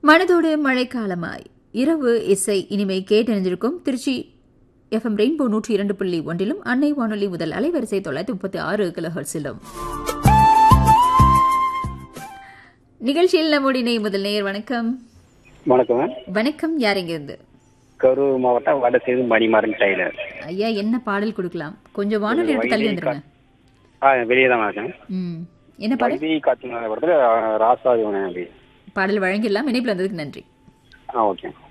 மனதோடு மழைக்காலமாய் இரவு இசை இனிமை கேட்டணிஞ்சிருக்கும் திருச்சி எஃப்எம் ரெயின்போ நூற்றி இரண்டு புள்ளி ஒன்றிலும் அன்னை வானொலி முதல் அலைவரிசை தொள்ளாயிரத்தி முப்பத்தி ஆறு கிலோஹர்ஸிலும் நிகழ்ச்சியில் நம்முடைய முதல் நேயர் வணக்கம் வணக்கம் வணக்கம் யார் இங்கிருந்து கரூர் மாவட்டம் வடசேது மணிமாறன் டெய்லர் ஐயா என்ன பாடல் கொடுக்கலாம் கொஞ்சம் வானொலி எடுத்து தள்ளி வந்துருங்க ஆ வெளியே தான் இருக்கேன் ம் என்ன பாடல் வைதி காத்து படத்தில் ராசாதி அப்படி பாடல் வழங்கிடலாம் இணைப்பில் வந்ததுக்கு நன்றி ஆ ஓகே